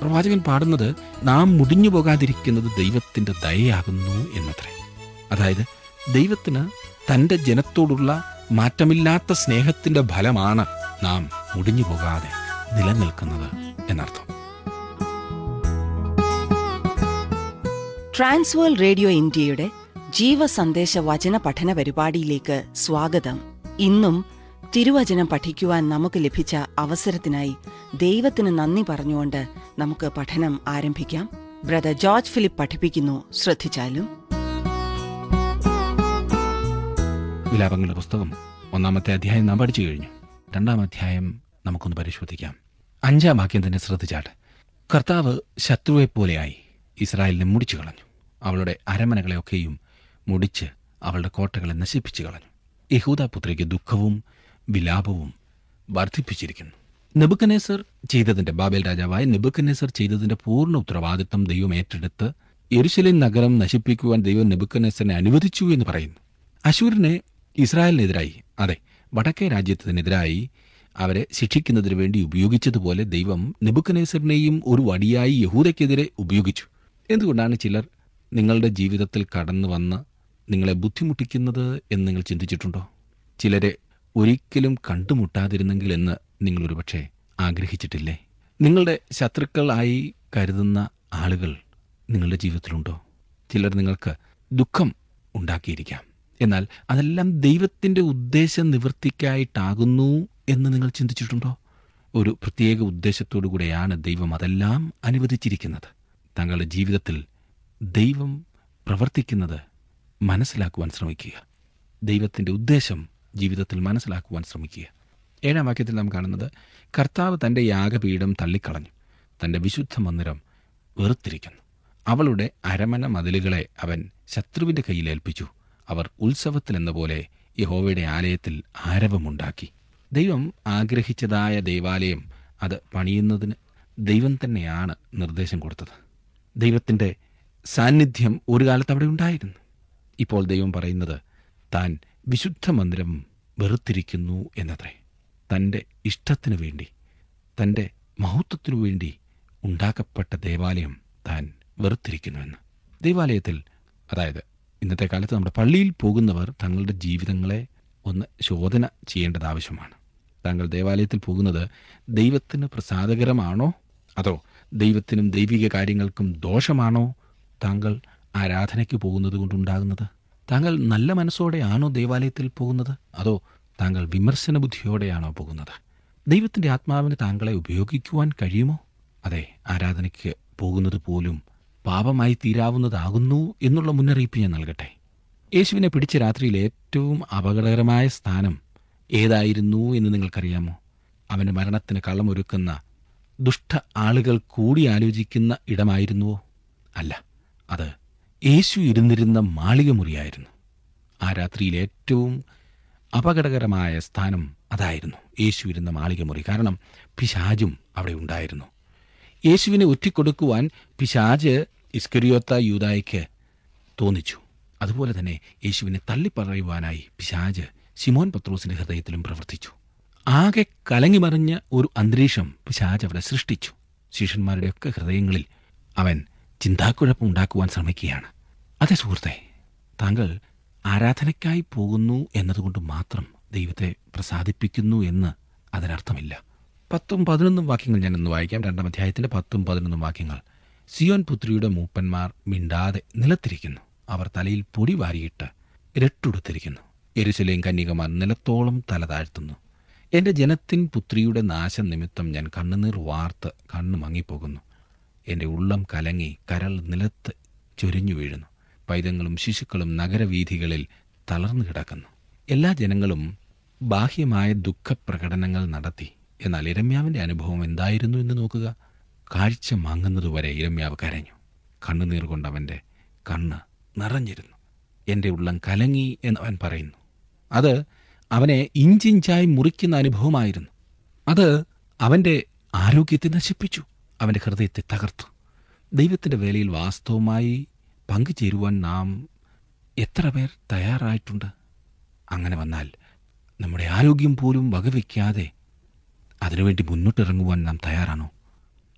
പ്രവാചകൻ പാടുന്നത് നാം മുടിഞ്ഞു പോകാതിരിക്കുന്നത് ദൈവത്തിന്റെ ദയയാകുന്നു എന്നത്രേ അതായത് ദൈവത്തിന് തന്റെ ജനത്തോടുള്ള മാറ്റമില്ലാത്ത സ്നേഹത്തിന്റെ ഫലമാണ് നാം മുടിഞ്ഞു പോകാതെ നിലനിൽക്കുന്നത് എന്നർത്ഥം ട്രാൻസ്വേൾ റേഡിയോ ഇന്ത്യയുടെ ജീവസന്ദേശ വചന പഠന പരിപാടിയിലേക്ക് സ്വാഗതം ഇന്നും തിരുവചനം പഠിക്കുവാൻ നമുക്ക് ലഭിച്ച അവസരത്തിനായി ദൈവത്തിന് നന്ദി പറഞ്ഞുകൊണ്ട് നമുക്ക് പഠനം ആരംഭിക്കാം ബ്രദർ ജോർജ് ഫിലിപ്പ് പഠിപ്പിക്കുന്നു ശ്രദ്ധിച്ചാലും വിലാപങ്ങളുടെ പുസ്തകം ഒന്നാമത്തെ അധ്യായം നാം പഠിച്ചു കഴിഞ്ഞു രണ്ടാം അധ്യായം നമുക്കൊന്ന് പരിശോധിക്കാം അഞ്ചാം വാക്യം തന്നെ ശ്രദ്ധിച്ചാട്ടെ കർത്താവ് ശത്രുവെപ്പോലെയായി ഇസ്രായേലിനെ മുടിച്ചു കളഞ്ഞു അവളുടെ അരമനകളെയൊക്കെയും മുടിച്ച് അവളുടെ കോട്ടകളെ നശിപ്പിച്ചു കളഞ്ഞു യഹൂദപുത്രിക്ക് ദുഃഖവും വിലാപവും വർദ്ധിപ്പിച്ചിരിക്കുന്നു നെബുക്കനേസർ ചെയ്തതിന്റെ ബാബേൽ രാജാവായ നെബുക്കനേസർ ചെയ്തതിന്റെ പൂർണ്ണ ഉത്തരവാദിത്വം ദൈവം ഏറ്റെടുത്ത് യെരുശലേം നഗരം നശിപ്പിക്കുവാൻ ദൈവം നെബുക്കനേസറിനെ അനുവദിച്ചു എന്ന് പറയുന്നു അശൂരിനെ ഇസ്രായേലിനെതിരായി അതെ വടക്കേ രാജ്യത്തിനെതിരായി അവരെ ശിക്ഷിക്കുന്നതിന് വേണ്ടി ഉപയോഗിച്ചതുപോലെ ദൈവം നെബുക്കനേസറിനെയും ഒരു വടിയായി യഹൂദയ്ക്കെതിരെ ഉപയോഗിച്ചു എന്തുകൊണ്ടാണ് ചിലർ നിങ്ങളുടെ ജീവിതത്തിൽ കടന്നു വന്ന് നിങ്ങളെ ബുദ്ധിമുട്ടിക്കുന്നത് എന്ന് നിങ്ങൾ ചിന്തിച്ചിട്ടുണ്ടോ ചിലരെ ഒരിക്കലും കണ്ടുമുട്ടാതിരുന്നെങ്കിൽ എന്ന് നിങ്ങൾ ഒരുപക്ഷെ ആഗ്രഹിച്ചിട്ടില്ലേ നിങ്ങളുടെ ശത്രുക്കളായി കരുതുന്ന ആളുകൾ നിങ്ങളുടെ ജീവിതത്തിലുണ്ടോ ചിലർ നിങ്ങൾക്ക് ദുഃഖം ഉണ്ടാക്കിയിരിക്കാം എന്നാൽ അതെല്ലാം ദൈവത്തിന്റെ ഉദ്ദേശ നിവൃത്തിക്കായിട്ടാകുന്നു എന്ന് നിങ്ങൾ ചിന്തിച്ചിട്ടുണ്ടോ ഒരു പ്രത്യേക ഉദ്ദേശത്തോടു കൂടെയാണ് ദൈവം അതെല്ലാം അനുവദിച്ചിരിക്കുന്നത് തങ്ങളുടെ ജീവിതത്തിൽ ദൈവം പ്രവർത്തിക്കുന്നത് മനസ്സിലാക്കുവാൻ ശ്രമിക്കുക ദൈവത്തിന്റെ ഉദ്ദേശം ജീവിതത്തിൽ മനസ്സിലാക്കുവാൻ ശ്രമിക്കുക ഏഴാം വാക്യത്തിൽ നാം കാണുന്നത് കർത്താവ് തന്റെ യാഗപീഠം തള്ളിക്കളഞ്ഞു തന്റെ വിശുദ്ധ മന്ദിരം വെറുത്തിരിക്കുന്നു അവളുടെ അരമന മതിലുകളെ അവൻ ശത്രുവിന്റെ കയ്യിൽ ഏൽപ്പിച്ചു അവർ ഉത്സവത്തിലെന്ന പോലെ യഹോവയുടെ ആലയത്തിൽ ആരവമുണ്ടാക്കി ദൈവം ആഗ്രഹിച്ചതായ ദേവാലയം അത് പണിയുന്നതിന് ദൈവം തന്നെയാണ് നിർദ്ദേശം കൊടുത്തത് ദൈവത്തിന്റെ സാന്നിധ്യം ഒരു കാലത്ത് അവിടെ ഉണ്ടായിരുന്നു ഇപ്പോൾ ദൈവം പറയുന്നത് താൻ വിശുദ്ധ മന്ദിരം വെറുത്തിരിക്കുന്നു എന്നത്രേ തൻ്റെ ഇഷ്ടത്തിനു വേണ്ടി തൻ്റെ മഹത്വത്തിനു വേണ്ടി ഉണ്ടാക്കപ്പെട്ട ദേവാലയം താൻ വെറുത്തിരിക്കുന്നുവെന്ന് ദൈവാലയത്തിൽ അതായത് ഇന്നത്തെ കാലത്ത് നമ്മുടെ പള്ളിയിൽ പോകുന്നവർ തങ്ങളുടെ ജീവിതങ്ങളെ ഒന്ന് ശോധന ചെയ്യേണ്ടത് ആവശ്യമാണ് താങ്കൾ ദേവാലയത്തിൽ പോകുന്നത് ദൈവത്തിന് പ്രസാദകരമാണോ അതോ ദൈവത്തിനും ദൈവിക കാര്യങ്ങൾക്കും ദോഷമാണോ താങ്കൾ ആരാധനയ്ക്ക് പോകുന്നത് കൊണ്ടുണ്ടാകുന്നത് താങ്കൾ നല്ല മനസ്സോടെയാണോ ദേവാലയത്തിൽ പോകുന്നത് അതോ താങ്കൾ വിമർശന ബുദ്ധിയോടെയാണോ പോകുന്നത് ദൈവത്തിന്റെ ആത്മാവിന് താങ്കളെ ഉപയോഗിക്കുവാൻ കഴിയുമോ അതെ ആരാധനയ്ക്ക് പോകുന്നത് പോലും പാപമായി തീരാവുന്നതാകുന്നു എന്നുള്ള മുന്നറിയിപ്പ് ഞാൻ നൽകട്ടെ യേശുവിനെ പിടിച്ച രാത്രിയിൽ ഏറ്റവും അപകടകരമായ സ്ഥാനം ഏതായിരുന്നു എന്ന് നിങ്ങൾക്കറിയാമോ അവന് മരണത്തിന് കള്ളമൊരുക്കുന്ന ദുഷ്ട ആളുകൾ കൂടി ആലോചിക്കുന്ന ഇടമായിരുന്നുവോ അല്ല അത് യേശു ഇരുന്നിരുന്ന മാളിക മുറിയായിരുന്നു ആ രാത്രിയിൽ ഏറ്റവും അപകടകരമായ സ്ഥാനം അതായിരുന്നു യേശു ഇരുന്ന മാളിക മുറി കാരണം പിശാജും അവിടെ ഉണ്ടായിരുന്നു യേശുവിനെ ഒറ്റിക്കൊടുക്കുവാൻ പിശാജ് ഇസ്കരിയോത്ത യൂതായ്ക്ക് തോന്നിച്ചു അതുപോലെ തന്നെ യേശുവിനെ തള്ളിപ്പറയുവാനായി പിശാജ് സിമോൻ പത്രോസിന്റെ ഹൃദയത്തിലും പ്രവർത്തിച്ചു ആകെ കലങ്ങിമറിഞ്ഞ ഒരു അന്തരീക്ഷം പിശാജ് അവിടെ സൃഷ്ടിച്ചു ശിഷ്യന്മാരുടെയൊക്കെ ഹൃദയങ്ങളിൽ അവൻ ചിന്താക്കുഴപ്പം ഉണ്ടാക്കുവാൻ ശ്രമിക്കുകയാണ് അതെ സുഹൃത്തെ താങ്കൾ ആരാധനയ്ക്കായി പോകുന്നു എന്നതുകൊണ്ട് മാത്രം ദൈവത്തെ പ്രസാദിപ്പിക്കുന്നു എന്ന് അതിനർത്ഥമില്ല പത്തും പതിനൊന്നും വാക്യങ്ങൾ ഞാൻ ഇന്ന് വായിക്കാം രണ്ടാം അധ്യായത്തിന്റെ പത്തും പതിനൊന്നും വാക്യങ്ങൾ സിയോൻ പുത്രിയുടെ മൂപ്പന്മാർ മിണ്ടാതെ നിലത്തിരിക്കുന്നു അവർ തലയിൽ പൊടി വാരിയിട്ട് രട്ടുടുത്തിരിക്കുന്നു എരുസലേം കന്യകമാർ നിലത്തോളം തല താഴ്ത്തുന്നു എന്റെ ജനത്തിൻ പുത്രിയുടെ നാശം നിമിത്തം ഞാൻ കണ്ണുനീർ വാർത്ത് കണ്ണു മങ്ങിപ്പോകുന്നു എന്റെ ഉള്ളം കലങ്ങി കരൾ നിലത്ത് ചൊരിഞ്ഞു വീഴുന്നു പൈതങ്ങളും ശിശുക്കളും നഗരവീഥികളിൽ തളർന്നു കിടക്കുന്നു എല്ലാ ജനങ്ങളും ബാഹ്യമായ ദുഃഖപ്രകടനങ്ങൾ നടത്തി എന്നാൽ ഇരമ്യാവിന്റെ അനുഭവം എന്തായിരുന്നു എന്ന് നോക്കുക കാഴ്ച മങ്ങുന്നതുവരെ ഇരമ്യാവ് കരഞ്ഞു കണ്ണുനീർ കൊണ്ട് അവന്റെ കണ്ണ് നിറഞ്ഞിരുന്നു എന്റെ ഉള്ളം കലങ്ങി എന്ന് അവൻ പറയുന്നു അത് അവനെ ഇഞ്ചിഞ്ചായി മുറിക്കുന്ന അനുഭവമായിരുന്നു അത് അവന്റെ ആരോഗ്യത്തെ നശിപ്പിച്ചു അവന്റെ ഹൃദയത്തെ തകർത്തു ദൈവത്തിന്റെ വേലയിൽ വാസ്തവമായി പങ്കുചേരുവാൻ നാം എത്ര പേർ തയ്യാറായിട്ടുണ്ട് അങ്ങനെ വന്നാൽ നമ്മുടെ ആരോഗ്യം പോലും വകവയ്ക്കാതെ അതിനുവേണ്ടി മുന്നോട്ടിറങ്ങുവാൻ നാം തയ്യാറാണോ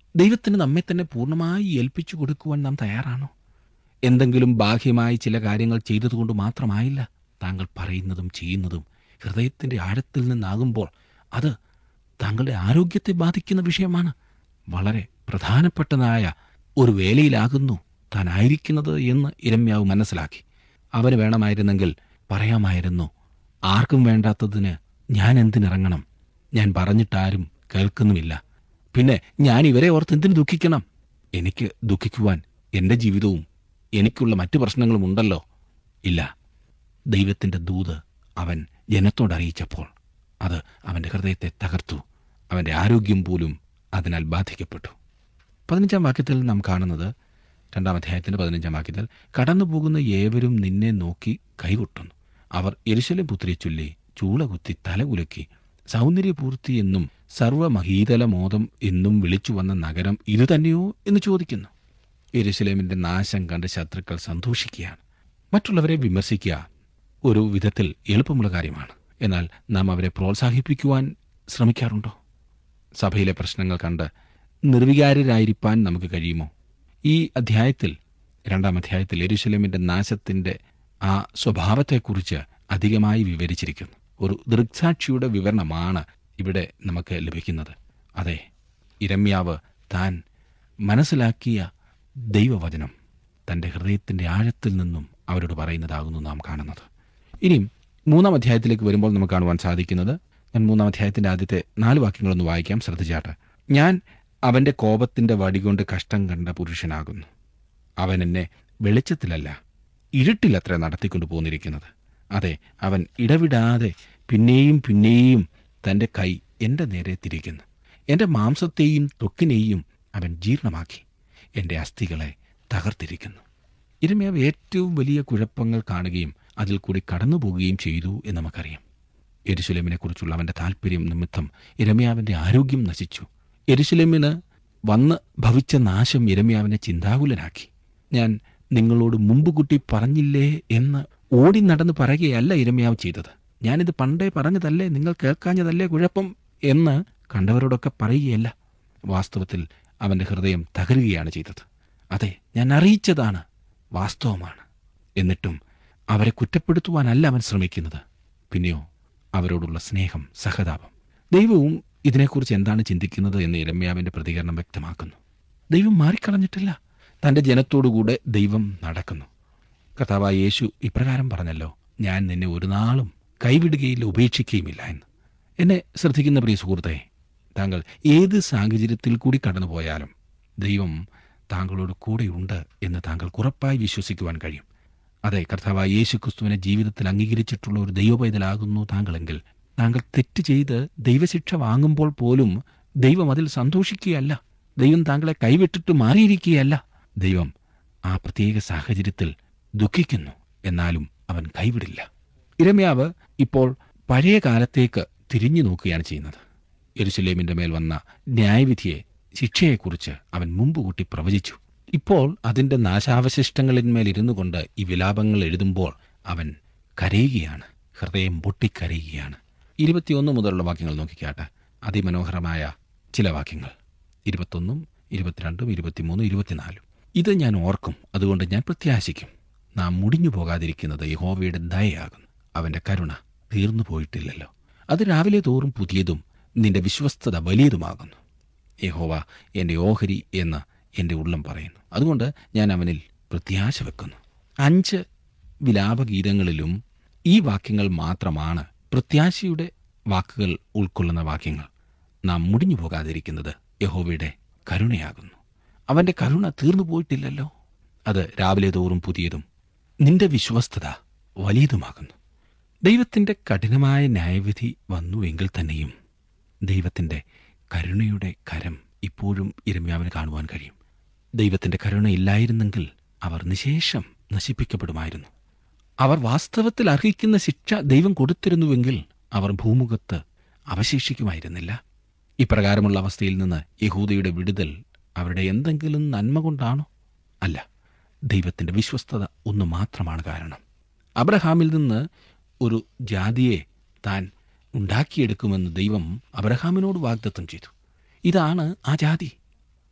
ദൈവത്തിന് നമ്മെ തന്നെ പൂർണ്ണമായി ഏൽപ്പിച്ചു കൊടുക്കുവാൻ നാം തയ്യാറാണോ എന്തെങ്കിലും ബാഹ്യമായി ചില കാര്യങ്ങൾ ചെയ്തതുകൊണ്ട് മാത്രമായില്ല താങ്കൾ പറയുന്നതും ചെയ്യുന്നതും ഹൃദയത്തിന്റെ ആഴത്തിൽ നിന്നാകുമ്പോൾ അത് താങ്കളുടെ ആരോഗ്യത്തെ ബാധിക്കുന്ന വിഷയമാണ് വളരെ പ്രധാനപ്പെട്ടതായ ഒരു വേലയിലാകുന്നു താൻ ആയിരിക്കുന്നത് എന്ന് ഇരമ്യാവ് മനസ്സിലാക്കി അവന് വേണമായിരുന്നെങ്കിൽ പറയാമായിരുന്നു ആർക്കും വേണ്ടാത്തതിന് ഞാൻ എന്തിനിറങ്ങണം ഞാൻ പറഞ്ഞിട്ടാരും കേൾക്കുന്നുമില്ല പിന്നെ ഞാൻ ഇവരെ ഓർത്ത് എന്തിനു ദുഃഖിക്കണം എനിക്ക് ദുഃഖിക്കുവാൻ എൻ്റെ ജീവിതവും എനിക്കുള്ള മറ്റു പ്രശ്നങ്ങളും ഉണ്ടല്ലോ ഇല്ല ദൈവത്തിൻ്റെ ദൂത് അവൻ ജനത്തോട് അറിയിച്ചപ്പോൾ അത് അവൻ്റെ ഹൃദയത്തെ തകർത്തു അവൻ്റെ ആരോഗ്യം പോലും അതിനാൽ ബാധിക്കപ്പെട്ടു പതിനഞ്ചാം വാക്യത്തിൽ നാം കാണുന്നത് രണ്ടാം അധ്യായത്തിന്റെ പതിനഞ്ചാം വാക്യത്തിൽ കടന്നു പോകുന്ന ഏവരും നിന്നെ നോക്കി കൈകൊട്ടുന്നു അവർ എരിശലം പുത്രിയെ ചൊല്ലി ചൂളകുത്തി തലകുലക്കി സൗന്ദര്യപൂർത്തി എന്നും സർവമഹീതല മോദം എന്നും വിളിച്ചു വന്ന നഗരം ഇതുതന്നെയോ എന്ന് ചോദിക്കുന്നു എരുസലേമിന്റെ നാശം കണ്ട് ശത്രുക്കൾ സന്തോഷിക്കുകയാണ് മറ്റുള്ളവരെ വിമർശിക്കുക ഒരു വിധത്തിൽ എളുപ്പമുള്ള കാര്യമാണ് എന്നാൽ നാം അവരെ പ്രോത്സാഹിപ്പിക്കുവാൻ ശ്രമിക്കാറുണ്ടോ സഭയിലെ പ്രശ്നങ്ങൾ കണ്ട് നിർവികാരരായിരിക്കാൻ നമുക്ക് കഴിയുമോ ഈ അധ്യായത്തിൽ രണ്ടാം അധ്യായത്തിൽ എരുശലേമിന്റെ നാശത്തിന്റെ ആ സ്വഭാവത്തെക്കുറിച്ച് അധികമായി വിവരിച്ചിരിക്കുന്നു ഒരു ദൃക്സാക്ഷിയുടെ വിവരണമാണ് ഇവിടെ നമുക്ക് ലഭിക്കുന്നത് അതെ ഇരമ്യാവ് താൻ മനസ്സിലാക്കിയ ദൈവവചനം തന്റെ ഹൃദയത്തിന്റെ ആഴത്തിൽ നിന്നും അവരോട് പറയുന്നതാകുന്നു നാം കാണുന്നത് ഇനിയും മൂന്നാം അധ്യായത്തിലേക്ക് വരുമ്പോൾ നമുക്ക് കാണുവാൻ സാധിക്കുന്നത് ഞാൻ മൂന്നാം അധ്യായത്തിന്റെ ആദ്യത്തെ നാല് വാക്യങ്ങളൊന്ന് വായിക്കാം ശ്രദ്ധിച്ചാട്ട് ഞാൻ അവന്റെ കോപത്തിന്റെ വടികൊണ്ട് കഷ്ടം കണ്ട പുരുഷനാകുന്നു അവൻ എന്നെ വെളിച്ചത്തിലല്ല ഇരുട്ടിലത്ര നടത്തിക്കൊണ്ടു പോന്നിരിക്കുന്നത് അതെ അവൻ ഇടവിടാതെ പിന്നെയും പിന്നെയും തന്റെ കൈ എന്റെ നേരെ തിരിക്കുന്നു എന്റെ മാംസത്തെയും ത്വക്കിനെയും അവൻ ജീർണമാക്കി എന്റെ അസ്ഥികളെ തകർത്തിരിക്കുന്നു ഇരമ്യാവ് ഏറ്റവും വലിയ കുഴപ്പങ്ങൾ കാണുകയും അതിൽ കൂടി കടന്നുപോകുകയും ചെയ്തു എന്ന് നമുക്കറിയാം എരുശലേമിനെ കുറിച്ചുള്ള അവന്റെ താല്പര്യം നിമിത്തം ഇരമ്യാവിന്റെ ആരോഗ്യം നശിച്ചു എരുശലേമിന് വന്ന് ഭവിച്ച നാശം ഇരമ്യാവിനെ ചിന്താകുലനാക്കി ഞാൻ നിങ്ങളോട് മുമ്പ് കുട്ടി പറഞ്ഞില്ലേ എന്ന് ഓടി നടന്ന് പറയുകയല്ല ഇരമ്യാവ് ചെയ്തത് ഞാനിത് പണ്ടേ പറഞ്ഞതല്ലേ നിങ്ങൾ കേൾക്കാഞ്ഞതല്ലേ കുഴപ്പം എന്ന് കണ്ടവരോടൊക്കെ പറയുകയല്ല വാസ്തവത്തിൽ അവന്റെ ഹൃദയം തകരുകയാണ് ചെയ്തത് അതെ ഞാൻ അറിയിച്ചതാണ് വാസ്തവമാണ് എന്നിട്ടും അവരെ കുറ്റപ്പെടുത്തുവാനല്ല അവൻ ശ്രമിക്കുന്നത് പിന്നെയോ അവരോടുള്ള സ്നേഹം സഹതാപം ദൈവവും ഇതിനെക്കുറിച്ച് എന്താണ് ചിന്തിക്കുന്നത് എന്ന് ഇരമ്യാവിന്റെ പ്രതികരണം വ്യക്തമാക്കുന്നു ദൈവം മാറിക്കളഞ്ഞിട്ടില്ല തന്റെ ജനത്തോടുകൂടെ ദൈവം നടക്കുന്നു കർത്താവായ യേശു ഇപ്രകാരം പറഞ്ഞല്ലോ ഞാൻ നിന്നെ ഒരു നാളും കൈവിടുകയില്ല ഉപേക്ഷിക്കുകയുമില്ല എന്ന് എന്നെ ശ്രദ്ധിക്കുന്ന പ്രിയ സുഹൃത്തെ താങ്കൾ ഏത് സാഹചര്യത്തിൽ കൂടി കടന്നുപോയാലും ദൈവം താങ്കളോട് കൂടെയുണ്ട് എന്ന് താങ്കൾക്ക് ഉറപ്പായി വിശ്വസിക്കുവാൻ കഴിയും അതെ കർത്താവായ യേശു ക്രിസ്തുവിനെ ജീവിതത്തിൽ അംഗീകരിച്ചിട്ടുള്ള ഒരു ദൈവപൈതലാകുന്നു താങ്കളെങ്കിൽ താങ്കൾ തെറ്റ് ചെയ്ത് ദൈവശിക്ഷ വാങ്ങുമ്പോൾ പോലും ദൈവം അതിൽ സന്തോഷിക്കുകയല്ല ദൈവം താങ്കളെ കൈവിട്ടിട്ട് മാറിയിരിക്കുകയല്ല ദൈവം ആ പ്രത്യേക സാഹചര്യത്തിൽ ദുഃഖിക്കുന്നു എന്നാലും അവൻ കൈവിടില്ല ഇരമ്യാവ് ഇപ്പോൾ പഴയ കാലത്തേക്ക് തിരിഞ്ഞു നോക്കുകയാണ് ചെയ്യുന്നത് യെരുശലേമിന്റെ മേൽ വന്ന ന്യായവിധിയെ ശിക്ഷയെക്കുറിച്ച് അവൻ മുമ്പ് കൂട്ടി പ്രവചിച്ചു ഇപ്പോൾ അതിന്റെ നാശാവശിഷ്ടങ്ങളിന്മേൽ ഇരുന്നു കൊണ്ട് ഈ വിലാപങ്ങൾ എഴുതുമ്പോൾ അവൻ കരയുകയാണ് ഹൃദയം പൊട്ടിക്കരയുകയാണ് ഇരുപത്തിയൊന്ന് മുതലുള്ള വാക്യങ്ങൾ നോക്കിക്കാട്ടെ അതിമനോഹരമായ ചില വാക്യങ്ങൾ ഇരുപത്തൊന്നും ഇരുപത്തിരണ്ടും ഇരുപത്തിമൂന്നും ഇരുപത്തിനാലും ഇത് ഞാൻ ഓർക്കും അതുകൊണ്ട് ഞാൻ പ്രത്യാശിക്കും നാം മുടിഞ്ഞു പോകാതിരിക്കുന്നത് യഹോവയുടെ ദയയാകുന്നു അവന്റെ കരുണ തീർന്നു പോയിട്ടില്ലല്ലോ അത് രാവിലെ തോറും പുതിയതും നിന്റെ വിശ്വസ്തത വലിയതുമാകുന്നു യഹോവ എന്റെ ഓഹരി എന്ന് എന്റെ ഉള്ളം പറയുന്നു അതുകൊണ്ട് ഞാൻ അവനിൽ പ്രത്യാശ വെക്കുന്നു അഞ്ച് വിലാപഗീതങ്ങളിലും ഈ വാക്യങ്ങൾ മാത്രമാണ് പ്രത്യാശയുടെ വാക്കുകൾ ഉൾക്കൊള്ളുന്ന വാക്യങ്ങൾ നാം മുടിഞ്ഞു പോകാതിരിക്കുന്നത് യഹോവയുടെ കരുണയാകുന്നു അവന്റെ കരുണ തീർന്നു പോയിട്ടില്ലല്ലോ അത് രാവിലെ തോറും പുതിയതും നിന്റെ വിശ്വസ്തത വലിയതുമാകുന്നു ദൈവത്തിന്റെ കഠിനമായ ന്യായവിധി വന്നുവെങ്കിൽ തന്നെയും ദൈവത്തിന്റെ കരുണയുടെ കരം ഇപ്പോഴും ഇരമ്യാവിന് കാണുവാൻ കഴിയും ദൈവത്തിന്റെ കരുണ ഇല്ലായിരുന്നെങ്കിൽ അവർ നിശേഷം നശിപ്പിക്കപ്പെടുമായിരുന്നു അവർ വാസ്തവത്തിൽ അർഹിക്കുന്ന ശിക്ഷ ദൈവം കൊടുത്തിരുന്നുവെങ്കിൽ അവർ ഭൂമുഖത്ത് അവശേഷിക്കുമായിരുന്നില്ല ഇപ്രകാരമുള്ള അവസ്ഥയിൽ നിന്ന് യഹൂദയുടെ വിടുതൽ അവരുടെ എന്തെങ്കിലും നന്മ കൊണ്ടാണോ അല്ല ദൈവത്തിന്റെ വിശ്വസ്തത ഒന്ന് മാത്രമാണ് കാരണം അബ്രഹാമിൽ നിന്ന് ഒരു ജാതിയെ താൻ ഉണ്ടാക്കിയെടുക്കുമെന്ന് ദൈവം അബ്രഹാമിനോട് വാഗ്ദത്തം ചെയ്തു ഇതാണ് ആ ജാതി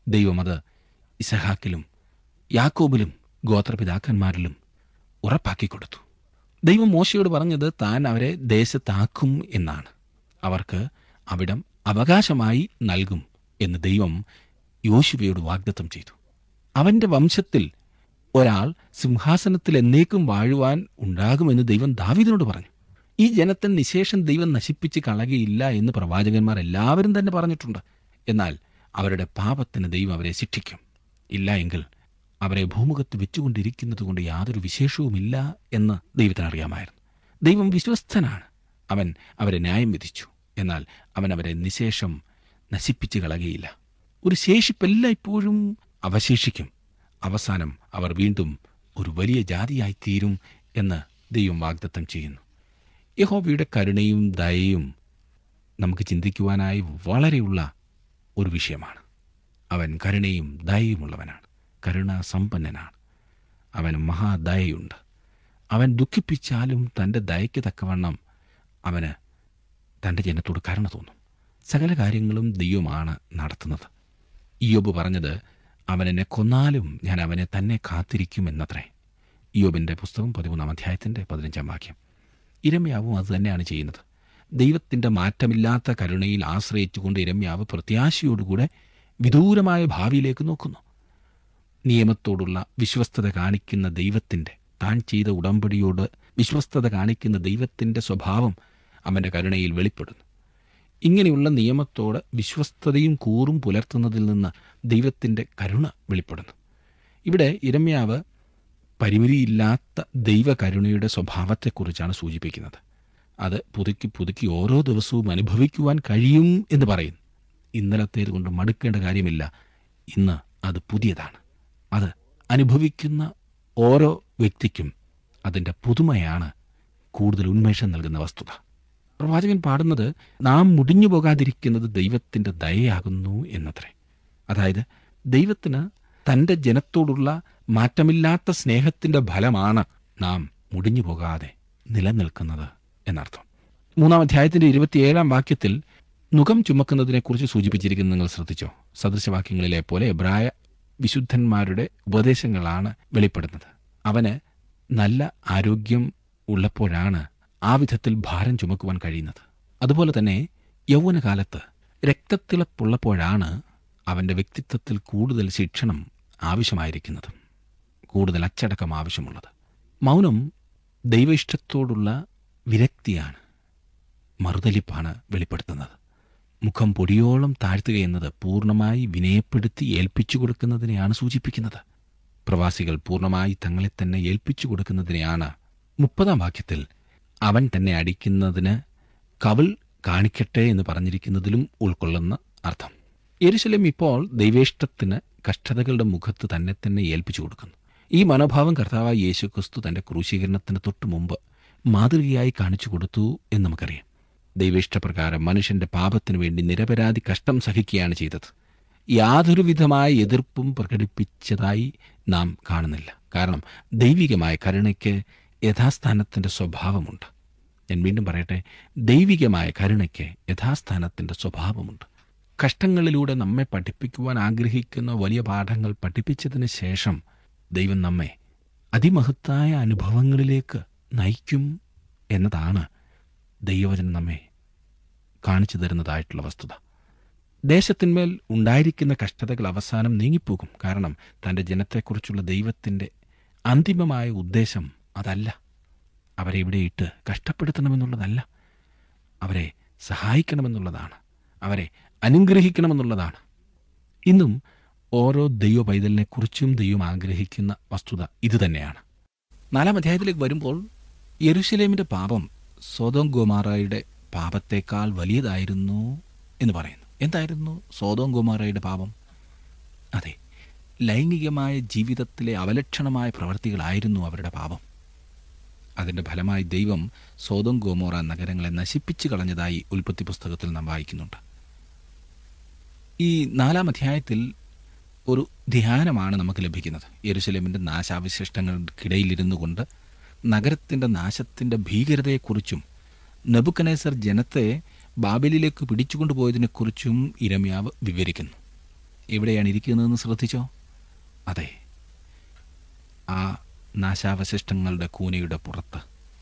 ദൈവം അത് ഇസഹാക്കിലും യാക്കോബിലും ഗോത്രപിതാക്കന്മാരിലും ഉറപ്പാക്കി കൊടുത്തു ദൈവം മോശയോട് പറഞ്ഞത് താൻ അവരെ ദേശത്താക്കും എന്നാണ് അവർക്ക് അവിടം അവകാശമായി നൽകും എന്ന് ദൈവം യോശുവയോട് വാഗ്ദത്തം ചെയ്തു അവന്റെ വംശത്തിൽ ഒരാൾ സിംഹാസനത്തിൽ എന്നേക്കും വാഴുവാൻ ഉണ്ടാകുമെന്ന് ദൈവം ദാവീദിനോട് പറഞ്ഞു ഈ ജനത്തെ നിശേഷം ദൈവം നശിപ്പിച്ച് കളകയില്ല എന്ന് പ്രവാചകന്മാർ എല്ലാവരും തന്നെ പറഞ്ഞിട്ടുണ്ട് എന്നാൽ അവരുടെ പാപത്തിന് ദൈവം അവരെ ശിക്ഷിക്കും ഇല്ല എങ്കിൽ അവരെ ഭൂമുഖത്ത് വെച്ചുകൊണ്ടിരിക്കുന്നത് കൊണ്ട് യാതൊരു വിശേഷവുമില്ല എന്ന് ദൈവത്തിന് അറിയാമായിരുന്നു ദൈവം വിശ്വസ്തനാണ് അവൻ അവരെ ന്യായം വിധിച്ചു എന്നാൽ അവൻ അവരെ നിശേഷം നശിപ്പിച്ച് കളകയില്ല ഒരു ശേഷിപ്പെല്ലാം ഇപ്പോഴും അവശേഷിക്കും അവസാനം അവർ വീണ്ടും ഒരു വലിയ ജാതിയായി തീരും എന്ന് ദൈവം വാഗ്ദത്തം ചെയ്യുന്നു യഹോവയുടെ കരുണയും ദയയും നമുക്ക് ചിന്തിക്കുവാനായി വളരെയുള്ള ഒരു വിഷയമാണ് അവൻ കരുണയും ദയയുമുള്ളവനാണ് കരുണാസമ്പന്നനാണ് അവന് മഹാദയയുണ്ട് അവൻ ദുഃഖിപ്പിച്ചാലും തൻ്റെ ദയയ്ക്ക് തക്കവണ്ണം അവന് തൻ്റെ ജനത്തോട് കരുണ തോന്നും സകല കാര്യങ്ങളും ദൈവമാണ് നടത്തുന്നത് ഇയോബ് പറഞ്ഞത് അവൻ എന്നെ കൊന്നാലും ഞാൻ അവനെ തന്നെ കാത്തിരിക്കുമെന്നത്രേ ഇയോബിൻ്റെ പുസ്തകം പതിമൂന്നാം അധ്യായത്തിൻ്റെ പതിനഞ്ചാം വാക്യം ഇരമ്യാവും അത് തന്നെയാണ് ചെയ്യുന്നത് ദൈവത്തിൻ്റെ മാറ്റമില്ലാത്ത കരുണയിൽ ആശ്രയിച്ചുകൊണ്ട് ഇരമ്യാവ് പ്രത്യാശയോടുകൂടെ വിദൂരമായ ഭാവിയിലേക്ക് നോക്കുന്നു നിയമത്തോടുള്ള വിശ്വസ്തത കാണിക്കുന്ന ദൈവത്തിൻ്റെ താൻ ചെയ്ത ഉടമ്പടിയോട് വിശ്വസ്തത കാണിക്കുന്ന ദൈവത്തിൻ്റെ സ്വഭാവം അവൻ്റെ കരുണയിൽ വെളിപ്പെടുന്നു ഇങ്ങനെയുള്ള നിയമത്തോട് വിശ്വസ്തതയും കൂറും പുലർത്തുന്നതിൽ നിന്ന് ദൈവത്തിൻ്റെ കരുണ വെളിപ്പെടുന്നു ഇവിടെ ഇരമ്യാവ് പരിമിതിയില്ലാത്ത ദൈവകരുണയുടെ സ്വഭാവത്തെക്കുറിച്ചാണ് സൂചിപ്പിക്കുന്നത് അത് പുതുക്കി പുതുക്കി ഓരോ ദിവസവും അനുഭവിക്കുവാൻ കഴിയും എന്ന് പറയുന്നു ഇന്നലത്തേത് കൊണ്ട് മടുക്കേണ്ട കാര്യമില്ല ഇന്ന് അത് പുതിയതാണ് അത് അനുഭവിക്കുന്ന ഓരോ വ്യക്തിക്കും അതിൻ്റെ പുതുമയാണ് കൂടുതൽ ഉന്മേഷം നൽകുന്ന വസ്തുത പ്രവാചകൻ പാടുന്നത് നാം മുടിഞ്ഞു പോകാതിരിക്കുന്നത് ദൈവത്തിൻ്റെ ദയയാകുന്നു എന്നത്രേ അതായത് ദൈവത്തിന് തൻ്റെ ജനത്തോടുള്ള മാറ്റമില്ലാത്ത സ്നേഹത്തിൻ്റെ ഫലമാണ് നാം മുടിഞ്ഞു പോകാതെ നിലനിൽക്കുന്നത് എന്നർത്ഥം മൂന്നാം അധ്യായത്തിന്റെ ഇരുപത്തിയേഴാം വാക്യത്തിൽ നുഖം ചുമക്കുന്നതിനെക്കുറിച്ച് സൂചിപ്പിച്ചിരിക്കുന്നത് നിങ്ങൾ ശ്രദ്ധിച്ചോ സദൃശവാക്യങ്ങളിലെ പോലെ എബ്രായ വിശുദ്ധന്മാരുടെ ഉപദേശങ്ങളാണ് വെളിപ്പെടുന്നത് അവന് നല്ല ആരോഗ്യം ഉള്ളപ്പോഴാണ് ആ വിധത്തിൽ ഭാരം ചുമക്കുവാൻ കഴിയുന്നത് അതുപോലെ തന്നെ യൗവനകാലത്ത് രക്തത്തിളപ്പുള്ളപ്പോഴാണ് അവൻ്റെ വ്യക്തിത്വത്തിൽ കൂടുതൽ ശിക്ഷണം ആവശ്യമായിരിക്കുന്നത് കൂടുതൽ അച്ചടക്കം ആവശ്യമുള്ളത് മൗനം ദൈവ ഇഷ്ടത്തോടുള്ള വിരക്തിയാണ് മറുതലിപ്പാണ് വെളിപ്പെടുത്തുന്നത് മുഖം പൊടിയോളം താഴ്ത്തുക എന്നത് പൂർണ്ണമായി വിനയപ്പെടുത്തി ഏൽപ്പിച്ചു കൊടുക്കുന്നതിനെയാണ് സൂചിപ്പിക്കുന്നത് പ്രവാസികൾ പൂർണ്ണമായി തങ്ങളെ തന്നെ ഏൽപ്പിച്ചു കൊടുക്കുന്നതിനെയാണ് മുപ്പതാം വാക്യത്തിൽ അവൻ തന്നെ അടിക്കുന്നതിന് കവിൾ കാണിക്കട്ടെ എന്ന് പറഞ്ഞിരിക്കുന്നതിലും ഉൾക്കൊള്ളുന്ന അർത്ഥം യെരുശലേം ഇപ്പോൾ ദൈവേഷ്ടത്തിന് കഷ്ടതകളുടെ മുഖത്ത് തന്നെ തന്നെ ഏൽപ്പിച്ചു കൊടുക്കുന്നു ഈ മനോഭാവം കർത്താവായ യേശുക്രിസ്തു തന്റെ ക്രൂശീകരണത്തിന് തൊട്ടു മുമ്പ് മാതൃകയായി കാണിച്ചു കൊടുത്തു എന്ന് നമുക്കറിയാം ദൈവേഷ്ടപ്രകാരം മനുഷ്യന്റെ പാപത്തിനു വേണ്ടി നിരപരാധി കഷ്ടം സഹിക്കുകയാണ് ചെയ്തത് യാതൊരുവിധമായ എതിർപ്പും പ്രകടിപ്പിച്ചതായി നാം കാണുന്നില്ല കാരണം ദൈവികമായ കരുണയ്ക്ക് യഥാസ്ഥാനത്തിന്റെ സ്വഭാവമുണ്ട് ഞാൻ വീണ്ടും പറയട്ടെ ദൈവികമായ കരുണയ്ക്ക് യഥാസ്ഥാനത്തിന്റെ സ്വഭാവമുണ്ട് കഷ്ടങ്ങളിലൂടെ നമ്മെ പഠിപ്പിക്കുവാൻ ആഗ്രഹിക്കുന്ന വലിയ പാഠങ്ങൾ പഠിപ്പിച്ചതിന് ശേഷം ദൈവം നമ്മെ അതിമഹത്തായ അനുഭവങ്ങളിലേക്ക് നയിക്കും എന്നതാണ് ദൈവവചനം നമ്മെ കാണിച്ചു തരുന്നതായിട്ടുള്ള വസ്തുത ദേശത്തിന്മേൽ ഉണ്ടായിരിക്കുന്ന കഷ്ടതകൾ അവസാനം നീങ്ങിപ്പോകും കാരണം തൻ്റെ ജനത്തെക്കുറിച്ചുള്ള ദൈവത്തിൻ്റെ അന്തിമമായ ഉദ്ദേശം അതല്ല അവരെ ഇവിടെ ഇട്ട് കഷ്ടപ്പെടുത്തണമെന്നുള്ളതല്ല അവരെ സഹായിക്കണമെന്നുള്ളതാണ് അവരെ അനുഗ്രഹിക്കണമെന്നുള്ളതാണ് ഇന്നും ഓരോ ദൈവ പൈതലിനെക്കുറിച്ചും ദൈവം ആഗ്രഹിക്കുന്ന വസ്തുത ഇതുതന്നെയാണ് നാലാം അധ്യായത്തിലേക്ക് വരുമ്പോൾ യെരുശലേമിന്റെ പാപം സോതോം ഗോമാറയുടെ പാപത്തേക്കാൾ വലിയതായിരുന്നു എന്ന് പറയുന്നു എന്തായിരുന്നു സോതോം ഗോമാറയുടെ പാപം അതെ ലൈംഗികമായ ജീവിതത്തിലെ അവലക്ഷണമായ പ്രവൃത്തികളായിരുന്നു അവരുടെ പാപം അതിന്റെ ഫലമായി ദൈവം സോതം ഗോമോറ നഗരങ്ങളെ നശിപ്പിച്ചു കളഞ്ഞതായി ഉൽപ്പത്തി പുസ്തകത്തിൽ നാം വായിക്കുന്നുണ്ട് ഈ നാലാം അധ്യായത്തിൽ ഒരു ധ്യാനമാണ് നമുക്ക് ലഭിക്കുന്നത് യെരുശലേമിന്റെ നാശാവശിഷ്ടങ്ങൾക്കിടയിലിരുന്നു കൊണ്ട് നഗരത്തിന്റെ നാശത്തിന്റെ ഭീകരതയെക്കുറിച്ചും നെബുക്കനേസർ ജനത്തെ ബാബലിലേക്ക് പിടിച്ചുകൊണ്ടുപോയതിനെക്കുറിച്ചും ഇരമ്യാവ് വിവരിക്കുന്നു എവിടെയാണ് ഇരിക്കുന്നതെന്ന് ശ്രദ്ധിച്ചോ അതെ ആ നാശാവശിഷ്ടങ്ങളുടെ കൂനയുടെ പുറത്ത്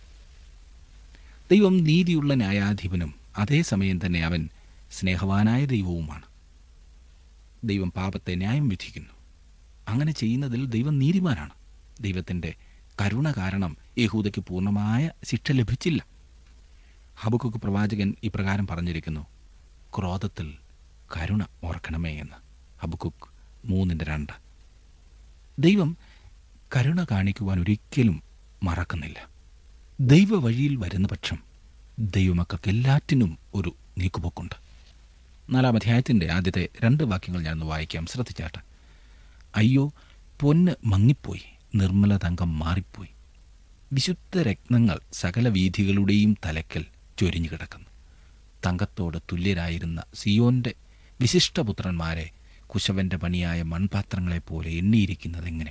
ദൈവം നീതിയുള്ള ന്യായാധിപനും അതേസമയം തന്നെ അവൻ സ്നേഹവാനായ ദൈവവുമാണ് ദൈവം പാപത്തെ ന്യായം വിധിക്കുന്നു അങ്ങനെ ചെയ്യുന്നതിൽ ദൈവം നീതിമാനാണ് ദൈവത്തിൻ്റെ കരുണ കാരണം യഹൂദയ്ക്ക് പൂർണ്ണമായ ശിക്ഷ ലഭിച്ചില്ല ഹബക്കുക്ക് പ്രവാചകൻ ഇപ്രകാരം പറഞ്ഞിരിക്കുന്നു ക്രോധത്തിൽ കരുണ ഓർക്കണമേ എന്ന് ഹബക്കുക്ക് മൂന്നിൻ്റെ രണ്ട് ദൈവം കരുണ കാണിക്കുവാൻ ഒരിക്കലും മറക്കുന്നില്ല ദൈവ വഴിയിൽ വരുന്ന പക്ഷം ദൈവമക്കൾക്ക് എല്ലാറ്റിനും ഒരു നീക്കുപോക്കുണ്ട് നാലാം അധ്യായത്തിൻ്റെ ആദ്യത്തെ രണ്ട് വാക്യങ്ങൾ ഞാനൊന്ന് വായിക്കാം ശ്രദ്ധിച്ചാട്ടെ അയ്യോ പൊന്ന് മങ്ങിപ്പോയി നിർമ്മല തങ്കം മാറിപ്പോയി വിശുദ്ധ രത്നങ്ങൾ സകല വീഥികളുടെയും തലക്കൽ ചൊരിഞ്ഞു കിടക്കുന്നു തങ്കത്തോട് തുല്യരായിരുന്ന സിയോന്റെ വിശിഷ്ടപുത്രന്മാരെ കുശവന്റെ പണിയായ മൺപാത്രങ്ങളെപ്പോലെ എണ്ണിയിരിക്കുന്നതെങ്ങനെ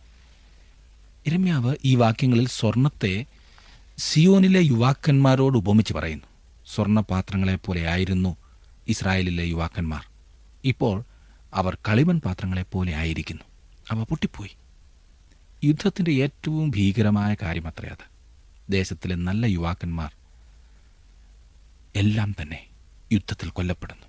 ഇരമ്യാവ് ഈ വാക്യങ്ങളിൽ സ്വർണത്തെ സിയോനിലെ യുവാക്കന്മാരോട് ഉപമിച്ച് പറയുന്നു സ്വർണപാത്രങ്ങളെപ്പോലെ ആയിരുന്നു ഇസ്രായേലിലെ യുവാക്കന്മാർ ഇപ്പോൾ അവർ കളിമൺ പാത്രങ്ങളെപ്പോലെ ആയിരിക്കുന്നു അവ പൊട്ടിപ്പോയി യുദ്ധത്തിൻ്റെ ഏറ്റവും ഭീകരമായ കാര്യമത്രേ അത് ദേശത്തിലെ നല്ല യുവാക്കന്മാർ എല്ലാം തന്നെ യുദ്ധത്തിൽ കൊല്ലപ്പെടുന്നു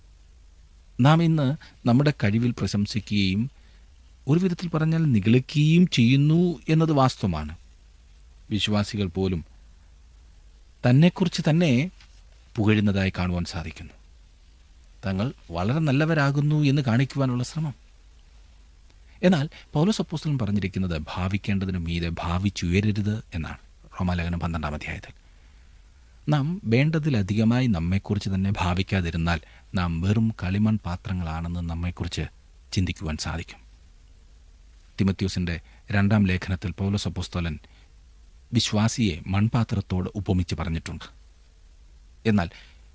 നാം ഇന്ന് നമ്മുടെ കഴിവിൽ പ്രശംസിക്കുകയും ഒരു വിധത്തിൽ പറഞ്ഞാൽ നിഗളിക്കുകയും ചെയ്യുന്നു എന്നത് വാസ്തവമാണ് വിശ്വാസികൾ പോലും തന്നെക്കുറിച്ച് തന്നെ പുകഴുന്നതായി കാണുവാൻ സാധിക്കുന്നു തങ്ങൾ വളരെ നല്ലവരാകുന്നു എന്ന് കാണിക്കുവാനുള്ള ശ്രമം എന്നാൽ പൗലോസ് അപ്പോസ്തലൻ പറഞ്ഞിരിക്കുന്നത് ഭാവിക്കേണ്ടതിന് മീതെ ഭാവിച്ചുയരരുത് എന്നാണ് റോമാലേഖനം പന്ത്രണ്ടാം അധ്യായത്തിൽ നാം വേണ്ടതിലധികമായി നമ്മെക്കുറിച്ച് തന്നെ ഭാവിക്കാതിരുന്നാൽ നാം വെറും കളിമൺ പാത്രങ്ങളാണെന്ന് നമ്മെക്കുറിച്ച് ചിന്തിക്കുവാൻ സാധിക്കും തിമത്യൂസിന്റെ രണ്ടാം ലേഖനത്തിൽ പൗലോസ് അപ്പോസ്തോലൻ വിശ്വാസിയെ മൺപാത്രത്തോട് ഉപമിച്ച് പറഞ്ഞിട്ടുണ്ട് എന്നാൽ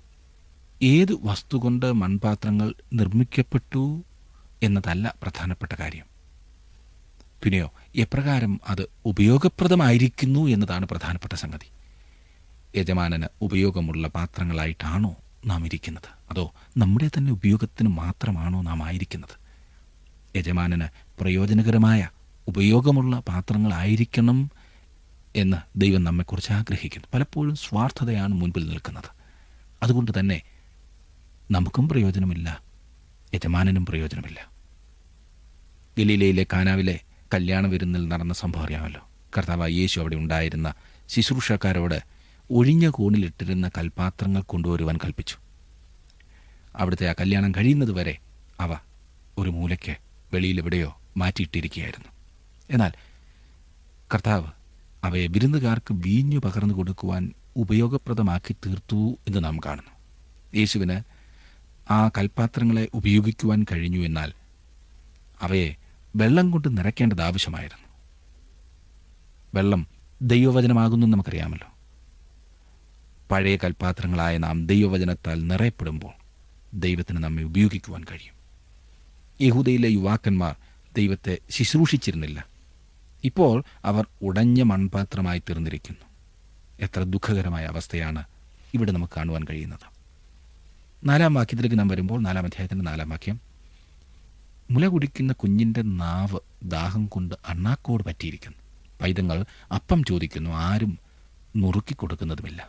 ഏത് വസ്തു കൊണ്ട് മൺപാത്രങ്ങൾ നിർമ്മിക്കപ്പെട്ടു എന്നതല്ല പ്രധാനപ്പെട്ട കാര്യം പിന്നെയോ എപ്രകാരം അത് ഉപയോഗപ്രദമായിരിക്കുന്നു എന്നതാണ് പ്രധാനപ്പെട്ട സംഗതി യജമാനന് ഉപയോഗമുള്ള പാത്രങ്ങളായിട്ടാണോ നാം ഇരിക്കുന്നത് അതോ നമ്മുടെ തന്നെ ഉപയോഗത്തിന് മാത്രമാണോ നാം ആയിരിക്കുന്നത് യജമാനന് പ്രയോജനകരമായ ഉപയോഗമുള്ള പാത്രങ്ങളായിരിക്കണം എന്ന് ദൈവം നമ്മെക്കുറിച്ച് ആഗ്രഹിക്കുന്നു പലപ്പോഴും സ്വാർത്ഥതയാണ് മുൻപിൽ നിൽക്കുന്നത് അതുകൊണ്ട് തന്നെ നമുക്കും പ്രയോജനമില്ല യജമാനനും പ്രയോജനമില്ല ഗലീലയിലെ കാനാവിലെ കല്യാണ വിരുന്നിൽ നടന്ന സംഭവം അറിയാമല്ലോ കർത്താവ് യേശു അവിടെ ഉണ്ടായിരുന്ന ശുശ്രൂഷക്കാരോട് ഒഴിഞ്ഞ കോണിലിട്ടിരുന്ന കൽപാത്രങ്ങൾ കൊണ്ടുവരുവാൻ കൽപ്പിച്ചു അവിടുത്തെ ആ കല്യാണം കഴിയുന്നതുവരെ അവ ഒരു മൂലയ്ക്ക് വെളിയിൽ എവിടെയോ മാറ്റിയിട്ടിരിക്കുകയായിരുന്നു എന്നാൽ കർത്താവ് അവയെ വിരുന്നുകാർക്ക് വീഞ്ഞു പകർന്നു കൊടുക്കുവാൻ ഉപയോഗപ്രദമാക്കി തീർത്തു എന്ന് നാം കാണുന്നു യേശുവിന് ആ കൽപാത്രങ്ങളെ ഉപയോഗിക്കുവാൻ കഴിഞ്ഞു എന്നാൽ അവയെ വെള്ളം കൊണ്ട് നിറയ്ക്കേണ്ടത് ആവശ്യമായിരുന്നു വെള്ളം ദൈവവചനമാകുന്നു നമുക്കറിയാമല്ലോ പഴയ കൽപാത്രങ്ങളായ നാം ദൈവവചനത്താൽ നിറയപ്പെടുമ്പോൾ ദൈവത്തിന് നമ്മെ ഉപയോഗിക്കുവാൻ കഴിയും യഹൂദയിലെ യുവാക്കന്മാർ ദൈവത്തെ ശുശ്രൂഷിച്ചിരുന്നില്ല ഇപ്പോൾ അവർ ഉടഞ്ഞ മൺപാത്രമായി തീർന്നിരിക്കുന്നു എത്ര ദുഃഖകരമായ അവസ്ഥയാണ് ഇവിടെ നമുക്ക് കാണുവാൻ കഴിയുന്നത് നാലാം വാക്യത്തിലേക്ക് നാം വരുമ്പോൾ നാലാം അധ്യായത്തിൻ്റെ നാലാം വാക്യം മുല കുടിക്കുന്ന കുഞ്ഞിൻ്റെ നാവ് ദാഹം കൊണ്ട് അണ്ണാക്കോട് പറ്റിയിരിക്കുന്നു പൈതങ്ങൾ അപ്പം ചോദിക്കുന്നു ആരും നുറുക്കി കൊടുക്കുന്നതുമില്ല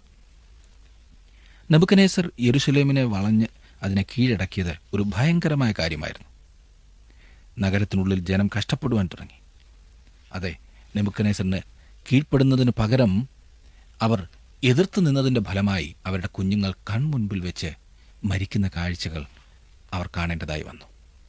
നബുക്കനേസർ യെരുസലേമിനെ വളഞ്ഞ് അതിനെ കീഴടക്കിയത് ഒരു ഭയങ്കരമായ കാര്യമായിരുന്നു നഗരത്തിനുള്ളിൽ ജനം കഷ്ടപ്പെടുവാൻ തുടങ്ങി അതെ നെബുക്കനേസറിന് കീഴ്പ്പെടുന്നതിന് പകരം അവർ എതിർത്ത് നിന്നതിൻ്റെ ഫലമായി അവരുടെ കുഞ്ഞുങ്ങൾ കൺമുൻപിൽ വെച്ച് മരിക്കുന്ന കാഴ്ചകൾ അവർ കാണേണ്ടതായി വന്നു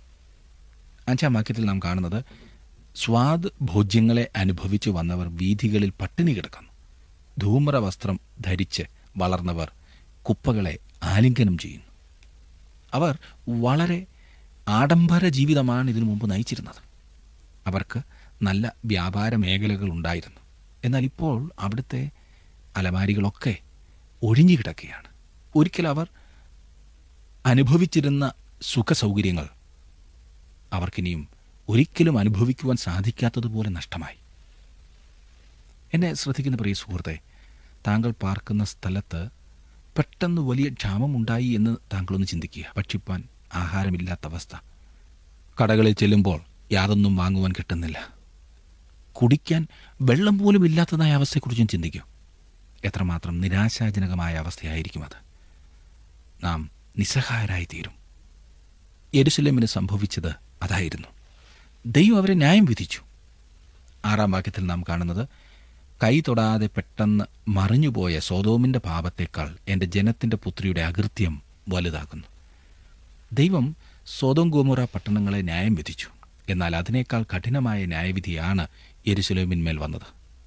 അഞ്ചാം വാക്യത്തിൽ നാം കാണുന്നത് സ്വാദ് ഭോജ്യങ്ങളെ അനുഭവിച്ചു വന്നവർ വീഥികളിൽ പട്ടിണി കിടക്കുന്നു ധൂമ്ര വസ്ത്രം ധരിച്ച് വളർന്നവർ കുപ്പകളെ ആലിംഗനം ചെയ്യുന്നു അവർ വളരെ ആഡംബര ജീവിതമാണ് ഇതിനു മുമ്പ് നയിച്ചിരുന്നത് അവർക്ക് നല്ല വ്യാപാര മേഖലകൾ ഉണ്ടായിരുന്നു എന്നാൽ ഇപ്പോൾ അവിടുത്തെ അലമാരികളൊക്കെ ഒഴിഞ്ഞു കിടക്കുകയാണ് ഒരിക്കൽ അവർ അനുഭവിച്ചിരുന്ന സുഖസൗകര്യങ്ങൾ അവർക്കിനിയും ഒരിക്കലും അനുഭവിക്കുവാൻ സാധിക്കാത്തതുപോലെ നഷ്ടമായി എന്നെ ശ്രദ്ധിക്കുന്ന പ്രിയ സുഹൃത്തെ താങ്കൾ പാർക്കുന്ന സ്ഥലത്ത് പെട്ടെന്ന് വലിയ ക്ഷാമമുണ്ടായി എന്ന് താങ്കളൊന്ന് ചിന്തിക്കുക ഭക്ഷിപ്പാൻ ആഹാരമില്ലാത്ത അവസ്ഥ കടകളിൽ ചെല്ലുമ്പോൾ യാതൊന്നും വാങ്ങുവാൻ കിട്ടുന്നില്ല കുടിക്കാൻ വെള്ളം പോലും ഇല്ലാത്തതായ അവസ്ഥയെക്കുറിച്ചും ചിന്തിക്കൂ എത്രമാത്രം നിരാശാജനകമായ അവസ്ഥയായിരിക്കും അത് നാം നിസ്സഹായരായി തീരും യെരുസലേമിന് സംഭവിച്ചത് അതായിരുന്നു ദൈവം അവരെ ന്യായം വിധിച്ചു ആറാം വാക്യത്തിൽ നാം കാണുന്നത് കൈ തൊടാതെ പെട്ടെന്ന് മറിഞ്ഞുപോയ സോതോമിന്റെ പാപത്തേക്കാൾ എൻ്റെ ജനത്തിന്റെ പുത്രിയുടെ അകൃത്യം വലുതാകുന്നു ദൈവം സോതോം ഗോമുറ പട്ടണങ്ങളെ ന്യായം വിധിച്ചു എന്നാൽ അതിനേക്കാൾ കഠിനമായ ന്യായവിധിയാണ് യെരുസലേമിന്മേൽ വന്നത്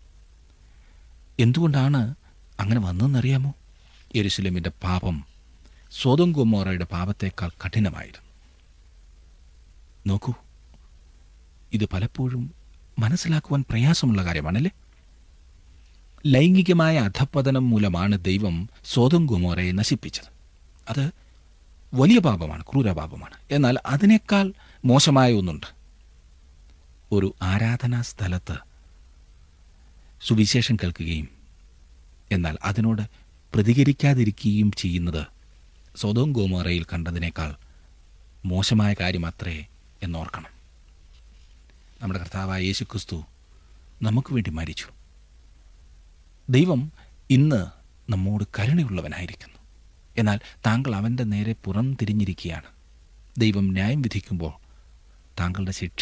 എന്തുകൊണ്ടാണ് അങ്ങനെ വന്നതെന്നറിയാമോ യെരുസലേമിന്റെ പാപം സോതോം ഗോമോറയുടെ പാപത്തേക്കാൾ കഠിനമായിരുന്നു നോക്കൂ ഇത് പലപ്പോഴും മനസ്സിലാക്കുവാൻ പ്രയാസമുള്ള കാര്യമാണല്ലേ ലൈംഗികമായ അധപ്പതനം മൂലമാണ് ദൈവം സ്വതം ഗുമോറയെ നശിപ്പിച്ചത് അത് വലിയ പാപമാണ് ക്രൂരപാപമാണ് എന്നാൽ അതിനേക്കാൾ മോശമായ ഒന്നുണ്ട് ഒരു ആരാധനാ സ്ഥലത്ത് സുവിശേഷം കേൾക്കുകയും എന്നാൽ അതിനോട് പ്രതികരിക്കാതിരിക്കുകയും ചെയ്യുന്നത് സ്വതം ഗോമോറയിൽ കണ്ടതിനേക്കാൾ മോശമായ കാര്യമത്രേ എന്നോർക്കണം നമ്മുടെ കർത്താവായ യേശുക്രിസ്തു നമുക്ക് വേണ്ടി മരിച്ചു ദൈവം ഇന്ന് നമ്മോട് കരുണയുള്ളവനായിരിക്കുന്നു എന്നാൽ താങ്കൾ അവൻ്റെ നേരെ പുറം തിരിഞ്ഞിരിക്കുകയാണ് ദൈവം ന്യായം വിധിക്കുമ്പോൾ താങ്കളുടെ ശിക്ഷ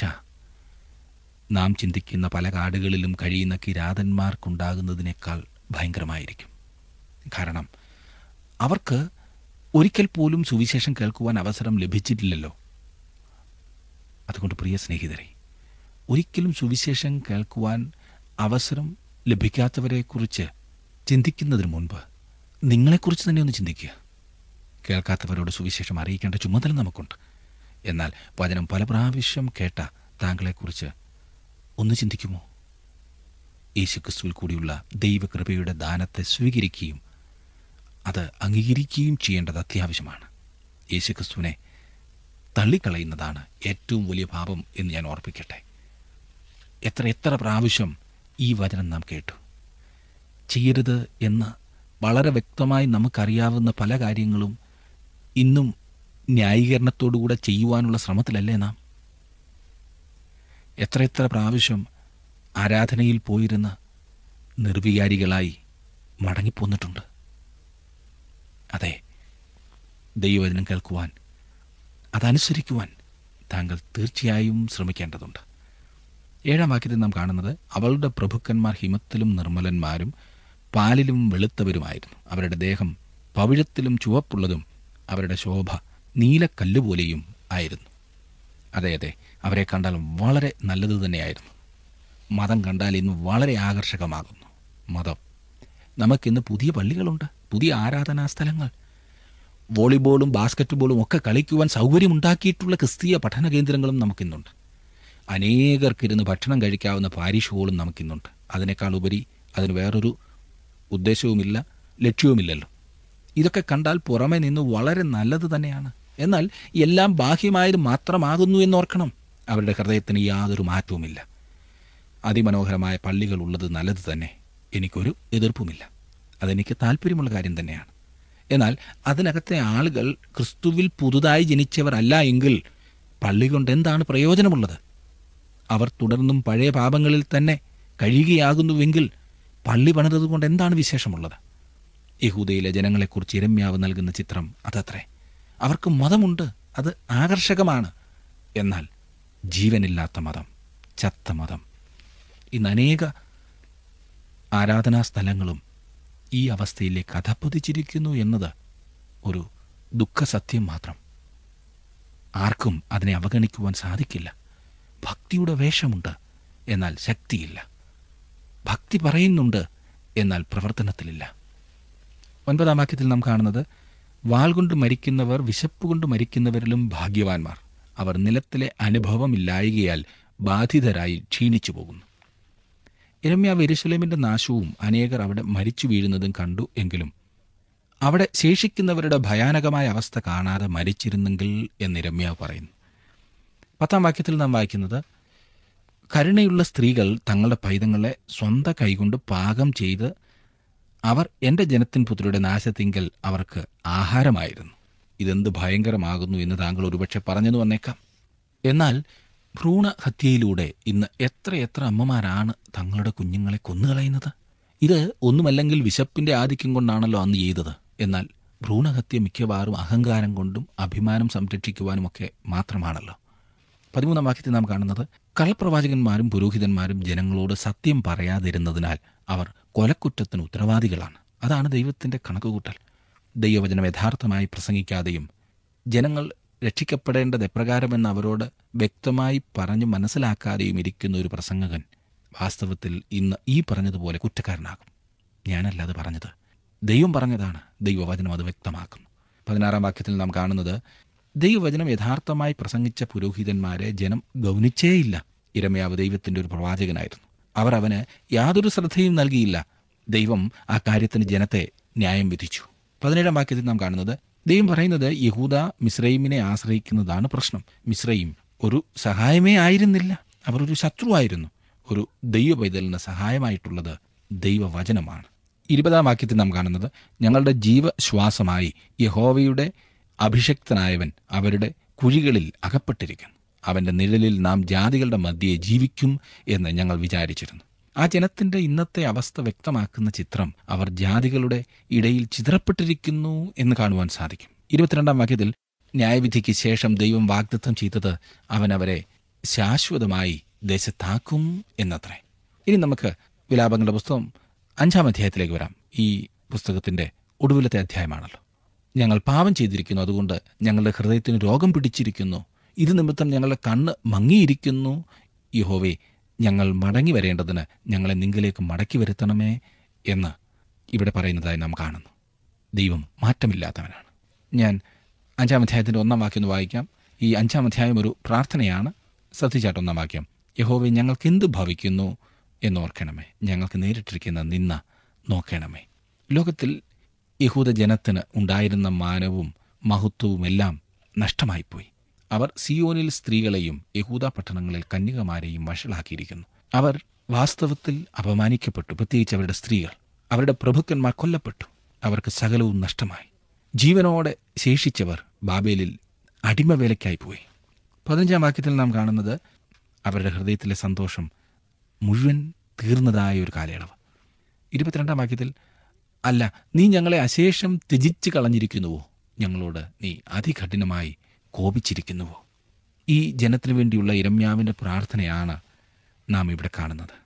നാം ചിന്തിക്കുന്ന പല കാടുകളിലും കഴിയുന്ന കിരാതന്മാർക്കുണ്ടാകുന്നതിനേക്കാൾ ഭയങ്കരമായിരിക്കും കാരണം അവർക്ക് ഒരിക്കൽ പോലും സുവിശേഷം കേൾക്കുവാൻ അവസരം ലഭിച്ചിട്ടില്ലല്ലോ അതുകൊണ്ട് പ്രിയ സ്നേഹിതരെ ഒരിക്കലും സുവിശേഷം കേൾക്കുവാൻ അവസരം ലഭിക്കാത്തവരെക്കുറിച്ച് ചിന്തിക്കുന്നതിന് മുൻപ് നിങ്ങളെക്കുറിച്ച് തന്നെ ഒന്ന് ചിന്തിക്കുക കേൾക്കാത്തവരോട് സുവിശേഷം അറിയിക്കേണ്ട ചുമതല നമുക്കുണ്ട് എന്നാൽ വചനം പല പ്രാവശ്യം കേട്ട താങ്കളെക്കുറിച്ച് ഒന്ന് ചിന്തിക്കുമോ യേശുക്രിസ്തുവിൽ കൂടിയുള്ള ദൈവകൃപയുടെ ദാനത്തെ സ്വീകരിക്കുകയും അത് അംഗീകരിക്കുകയും ചെയ്യേണ്ടത് അത്യാവശ്യമാണ് യേശുക്രിസ്തുവിനെ തള്ളിക്കളയുന്നതാണ് ഏറ്റവും വലിയ പാപം എന്ന് ഞാൻ ഓർപ്പിക്കട്ടെ എത്ര എത്ര പ്രാവശ്യം ഈ വചനം നാം കേട്ടു ചെയ്യരുത് എന്ന് വളരെ വ്യക്തമായി നമുക്കറിയാവുന്ന പല കാര്യങ്ങളും ഇന്നും ന്യായീകരണത്തോടുകൂടെ ചെയ്യുവാനുള്ള ശ്രമത്തിലല്ലേ നാം എത്രയെത്ര പ്രാവശ്യം ആരാധനയിൽ പോയിരുന്ന നിർവികാരികളായി മടങ്ങിപ്പോന്നിട്ടുണ്ട് അതെ ദൈവവചനം കേൾക്കുവാൻ അതനുസരിക്കുവാൻ താങ്കൾ തീർച്ചയായും ശ്രമിക്കേണ്ടതുണ്ട് ഏഴാം വാക്യത്തിൽ നാം കാണുന്നത് അവളുടെ പ്രഭുക്കന്മാർ ഹിമത്തിലും നിർമ്മലന്മാരും പാലിലും വെളുത്തവരുമായിരുന്നു അവരുടെ ദേഹം പവിഴത്തിലും ചുവപ്പുള്ളതും അവരുടെ ശോഭ നീലക്കല്ലുപോലെയും ആയിരുന്നു അതെ അതെ അവരെ കണ്ടാൽ വളരെ നല്ലത് തന്നെയായിരുന്നു മതം കണ്ടാൽ ഇന്ന് വളരെ ആകർഷകമാകുന്നു മതം നമുക്കിന്ന് പുതിയ പള്ളികളുണ്ട് പുതിയ ആരാധനാ സ്ഥലങ്ങൾ വോളിബോളും ബാസ്ക്കറ്റ് ബോളും ഒക്കെ കളിക്കുവാൻ സൗകര്യമുണ്ടാക്കിയിട്ടുള്ള ക്രിസ്തീയ പഠന കേന്ദ്രങ്ങളും നമുക്കിന്നുണ്ട് അനേകർക്കിരുന്ന് ഭക്ഷണം കഴിക്കാവുന്ന പാരിഷ് ഹോളും നമുക്കിന്നുണ്ട് അതിനേക്കാൾ ഉപരി അതിന് വേറൊരു ഉദ്ദേശവുമില്ല ലക്ഷ്യവുമില്ലല്ലോ ഇതൊക്കെ കണ്ടാൽ പുറമെ നിന്ന് വളരെ നല്ലത് തന്നെയാണ് എന്നാൽ എല്ലാം ബാഹ്യമായത് മാത്രമാകുന്നു എന്നോർക്കണം അവരുടെ ഹൃദയത്തിന് യാതൊരു മാറ്റവുമില്ല അതിമനോഹരമായ പള്ളികൾ ഉള്ളത് നല്ലത് തന്നെ എനിക്കൊരു എതിർപ്പുമില്ല അതെനിക്ക് താല്പര്യമുള്ള കാര്യം തന്നെയാണ് എന്നാൽ അതിനകത്തെ ആളുകൾ ക്രിസ്തുവിൽ പുതുതായി ജനിച്ചവരല്ല എങ്കിൽ പള്ളി കൊണ്ട് എന്താണ് പ്രയോജനമുള്ളത് അവർ തുടർന്നും പഴയ പാപങ്ങളിൽ തന്നെ കഴിയുകയാകുന്നുവെങ്കിൽ പള്ളി പണിതത് കൊണ്ട് എന്താണ് വിശേഷമുള്ളത് യഹൂദയിലെ ജനങ്ങളെക്കുറിച്ച് ഇരമ്യാവ് നൽകുന്ന ചിത്രം അതത്രേ അവർക്ക് മതമുണ്ട് അത് ആകർഷകമാണ് എന്നാൽ ജീവനില്ലാത്ത മതം ചത്ത മതം ഇന്ന് അനേക ആരാധനാ സ്ഥലങ്ങളും ഈ അവസ്ഥയിലേക്ക് അധപ്പതിച്ചിരിക്കുന്നു എന്നത് ഒരു ദുഃഖസത്യം മാത്രം ആർക്കും അതിനെ അവഗണിക്കുവാൻ സാധിക്കില്ല ഭക്തിയുടെ വേഷമുണ്ട് എന്നാൽ ശക്തിയില്ല ഭക്തി പറയുന്നുണ്ട് എന്നാൽ പ്രവർത്തനത്തിലില്ല ഒൻപതാം വാക്യത്തിൽ നാം കാണുന്നത് വാൾ കൊണ്ട് മരിക്കുന്നവർ വിശപ്പ് കൊണ്ട് മരിക്കുന്നവരിലും ഭാഗ്യവാന്മാർ അവർ നിലത്തിലെ അനുഭവമില്ലായകയാൽ ബാധിതരായി ക്ഷീണിച്ചു പോകുന്നു ഇരമ്യാവ് എരുസലേമിന്റെ നാശവും അനേകർ അവിടെ മരിച്ചു വീഴുന്നതും കണ്ടു എങ്കിലും അവിടെ ശേഷിക്കുന്നവരുടെ ഭയാനകമായ അവസ്ഥ കാണാതെ മരിച്ചിരുന്നെങ്കിൽ എന്ന് ഇരമ്യാവ് പറയുന്നു പത്താം വാക്യത്തിൽ നാം വായിക്കുന്നത് കരുണയുള്ള സ്ത്രീകൾ തങ്ങളുടെ പൈതങ്ങളെ സ്വന്തം കൈകൊണ്ട് പാകം ചെയ്ത് അവർ എൻ്റെ ജനത്തിൻ പുത്രിയുടെ നാശത്തിങ്കൽ അവർക്ക് ആഹാരമായിരുന്നു ഇതെന്ത് ഭയങ്കരമാകുന്നു എന്ന് താങ്കൾ ഒരുപക്ഷെ പറഞ്ഞെന്ന് വന്നേക്കാം എന്നാൽ ഭ്രൂണഹത്യയിലൂടെ ഇന്ന് എത്രയെത്ര അമ്മമാരാണ് തങ്ങളുടെ കുഞ്ഞുങ്ങളെ കൊന്നുകളയുന്നത് ഇത് ഒന്നുമല്ലെങ്കിൽ വിശപ്പിന്റെ ആധിക്യം കൊണ്ടാണല്ലോ അന്ന് ചെയ്തത് എന്നാൽ ഭ്രൂണഹത്യ മിക്കവാറും അഹങ്കാരം കൊണ്ടും അഭിമാനം സംരക്ഷിക്കുവാനുമൊക്കെ മാത്രമാണല്ലോ പതിമൂന്നാം വാക്യത്തിൽ നാം കാണുന്നത് കള്ളപ്രവാചകന്മാരും പുരോഹിതന്മാരും ജനങ്ങളോട് സത്യം പറയാതിരുന്നതിനാൽ അവർ കൊലക്കുറ്റത്തിന് ഉത്തരവാദികളാണ് അതാണ് ദൈവത്തിന്റെ കണക്കുകൂട്ടൽ ദൈവവചനം യഥാർത്ഥമായി പ്രസംഗിക്കാതെയും ജനങ്ങൾ രക്ഷിക്കപ്പെടേണ്ടത് എപ്രകാരമെന്ന് അവരോട് വ്യക്തമായി പറഞ്ഞു മനസ്സിലാക്കാതെയും ഇരിക്കുന്ന ഒരു പ്രസംഗകൻ വാസ്തവത്തിൽ ഇന്ന് ഈ പറഞ്ഞതുപോലെ കുറ്റക്കാരനാകും ഞാനല്ല അത് പറഞ്ഞത് ദൈവം പറഞ്ഞതാണ് ദൈവവചനം അത് വ്യക്തമാക്കുന്നു പതിനാറാം വാക്യത്തിൽ നാം കാണുന്നത് ദൈവവചനം യഥാർത്ഥമായി പ്രസംഗിച്ച പുരോഹിതന്മാരെ ജനം ഗൗനിച്ചേയില്ല ഇരമയാവ് ദൈവത്തിന്റെ ഒരു പ്രവാചകനായിരുന്നു അവർ അവന് യാതൊരു ശ്രദ്ധയും നൽകിയില്ല ദൈവം ആ കാര്യത്തിന് ജനത്തെ ന്യായം വിധിച്ചു പതിനേഴാം വാക്യത്തിൽ നാം കാണുന്നത് ദൈവം പറയുന്നത് യഹൂദ മിസ്രൈമിനെ ആശ്രയിക്കുന്നതാണ് പ്രശ്നം മിസ്രൈം ഒരു സഹായമേ ആയിരുന്നില്ല അവർ ഒരു ശത്രുവായിരുന്നു ഒരു ദൈവ പൈതലിന് സഹായമായിട്ടുള്ളത് ദൈവവചനമാണ് ഇരുപതാം വാക്യത്തിൽ നാം കാണുന്നത് ഞങ്ങളുടെ ജീവശ്വാസമായി യഹോവയുടെ അഭിഷക്തനായവൻ അവരുടെ കുഴികളിൽ അകപ്പെട്ടിരിക്കുന്നു അവന്റെ നിഴലിൽ നാം ജാതികളുടെ മധ്യേ ജീവിക്കും എന്ന് ഞങ്ങൾ വിചാരിച്ചിരുന്നു ആ ജനത്തിന്റെ ഇന്നത്തെ അവസ്ഥ വ്യക്തമാക്കുന്ന ചിത്രം അവർ ജാതികളുടെ ഇടയിൽ ചിതറപ്പെട്ടിരിക്കുന്നു എന്ന് കാണുവാൻ സാധിക്കും ഇരുപത്തിരണ്ടാം വാക്യത്തിൽ ന്യായവിധിക്ക് ശേഷം ദൈവം വാഗ്ദത്തം ചെയ്തത് അവൻ അവരെ ശാശ്വതമായി ദേശത്താക്കും എന്നത്രേ ഇനി നമുക്ക് വിലാപങ്ങളുടെ പുസ്തകം അഞ്ചാം അധ്യായത്തിലേക്ക് വരാം ഈ പുസ്തകത്തിന്റെ ഒടുവിലത്തെ അധ്യായമാണല്ലോ ഞങ്ങൾ പാപം ചെയ്തിരിക്കുന്നു അതുകൊണ്ട് ഞങ്ങളുടെ ഹൃദയത്തിന് രോഗം പിടിച്ചിരിക്കുന്നു ഇത് നിമിത്തം ഞങ്ങളുടെ കണ്ണ് മങ്ങിയിരിക്കുന്നു യഹോവേ ഞങ്ങൾ മടങ്ങി വരേണ്ടതിന് ഞങ്ങളെ നിങ്കിലേക്ക് മടക്കി വരുത്തണമേ എന്ന് ഇവിടെ പറയുന്നതായി നാം കാണുന്നു ദൈവം മാറ്റമില്ലാത്തവനാണ് ഞാൻ അഞ്ചാം അധ്യായത്തിൻ്റെ ഒന്നാം വാക്യം ഒന്ന് വായിക്കാം ഈ അഞ്ചാം അധ്യായം ഒരു പ്രാർത്ഥനയാണ് ശ്രദ്ധിച്ചാട്ട് ഒന്നാം വാക്യം യഹോവെ ഞങ്ങൾക്ക് എന്ത് ഭവിക്കുന്നു എന്നോർക്കണമേ ഞങ്ങൾക്ക് നേരിട്ടിരിക്കുന്ന നിന്ന നോക്കണമേ ലോകത്തിൽ യഹൂദ ജനത്തിന് ഉണ്ടായിരുന്ന മാനവും മഹത്വവുമെല്ലാം നഷ്ടമായിപ്പോയി അവർ സിയോനിൽ സ്ത്രീകളെയും യഹൂദ പട്ടണങ്ങളിൽ കന്യകമാരെയും വഷളാക്കിയിരിക്കുന്നു അവർ വാസ്തവത്തിൽ അപമാനിക്കപ്പെട്ടു പ്രത്യേകിച്ച് അവരുടെ സ്ത്രീകൾ അവരുടെ പ്രഭുക്കന്മാർ കൊല്ലപ്പെട്ടു അവർക്ക് സകലവും നഷ്ടമായി ജീവനോടെ ശേഷിച്ചവർ ബാബേലിൽ അടിമവേലയ്ക്കായി പോയി പതിനഞ്ചാം വാക്യത്തിൽ നാം കാണുന്നത് അവരുടെ ഹൃദയത്തിലെ സന്തോഷം മുഴുവൻ തീർന്നതായ ഒരു കാലയളവ് ഇരുപത്തിരണ്ടാം വാക്യത്തിൽ അല്ല നീ ഞങ്ങളെ അശേഷം ത്യജിച്ച് കളഞ്ഞിരിക്കുന്നുവോ ഞങ്ങളോട് നീ അതികഠിനമായി കോപിച്ചിരിക്കുന്നുവോ ഈ ജനത്തിനു വേണ്ടിയുള്ള ഇരമ്യാവിൻ്റെ പ്രാർത്ഥനയാണ് നാം ഇവിടെ കാണുന്നത്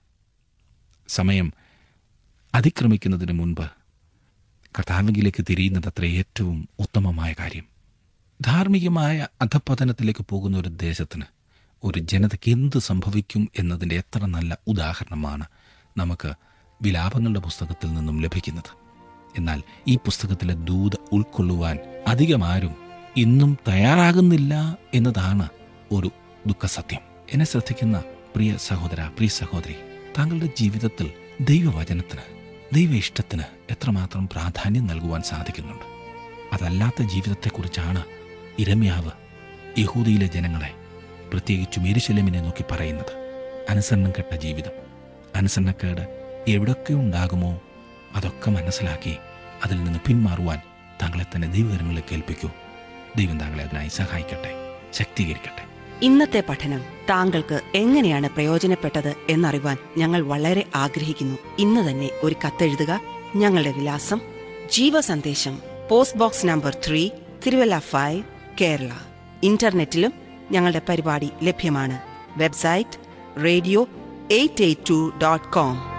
സമയം അതിക്രമിക്കുന്നതിന് മുൻപ് കർത്താവിലേക്ക് തിരിയുന്നത് അത്ര ഏറ്റവും ഉത്തമമായ കാര്യം ധാർമ്മികമായ അധപ്പതനത്തിലേക്ക് പോകുന്ന ഒരു ദേശത്തിന് ഒരു ജനതയ്ക്ക് എന്ത് സംഭവിക്കും എന്നതിൻ്റെ എത്ര നല്ല ഉദാഹരണമാണ് നമുക്ക് വിലാപങ്ങളുടെ പുസ്തകത്തിൽ നിന്നും ലഭിക്കുന്നത് എന്നാൽ ഈ പുസ്തകത്തിലെ ദൂത ഉൾക്കൊള്ളുവാൻ അധികമാരും ഇന്നും തയ്യാറാകുന്നില്ല എന്നതാണ് ഒരു ദുഃഖസത്യം എന്നെ ശ്രദ്ധിക്കുന്ന പ്രിയ സഹോദര പ്രിയ സഹോദരി താങ്കളുടെ ജീവിതത്തിൽ ദൈവവചനത്തിന് ദൈവ ഇഷ്ടത്തിന് എത്രമാത്രം പ്രാധാന്യം നൽകുവാൻ സാധിക്കുന്നുണ്ട് അതല്ലാത്ത ജീവിതത്തെക്കുറിച്ചാണ് ഇരമ്യാവ് യഹൂദിയിലെ ജനങ്ങളെ പ്രത്യേകിച്ചും എരിശലമിനെ നോക്കി പറയുന്നത് അനുസരണം കെട്ട ജീവിതം അനുസരണക്കേട് എവിടൊക്കെ ഉണ്ടാകുമോ അതൊക്കെ മനസ്സിലാക്കി അതിൽ നിന്ന് പിന്മാറുവാൻ താങ്കളെ തന്നെ ദൈവകരങ്ങളിലേക്ക് ഏൽപ്പിക്കൂ ദൈവം താങ്കളെ അതിനായി സഹായിക്കട്ടെ ശക്തീകരിക്കട്ടെ ഇന്നത്തെ പഠനം താങ്കൾക്ക് എങ്ങനെയാണ് പ്രയോജനപ്പെട്ടത് എന്നറിവാൻ ഞങ്ങൾ വളരെ ആഗ്രഹിക്കുന്നു ഇന്ന് തന്നെ ഒരു കത്തെഴുതുക ഞങ്ങളുടെ വിലാസം ജീവസന്ദേശം post box number three Thiruvalla five Kerala ഇന്റർനെറ്റിലും ഞങ്ങളുടെ പരിപാടി ലഭ്യമാണ് website radio eight eight two dot com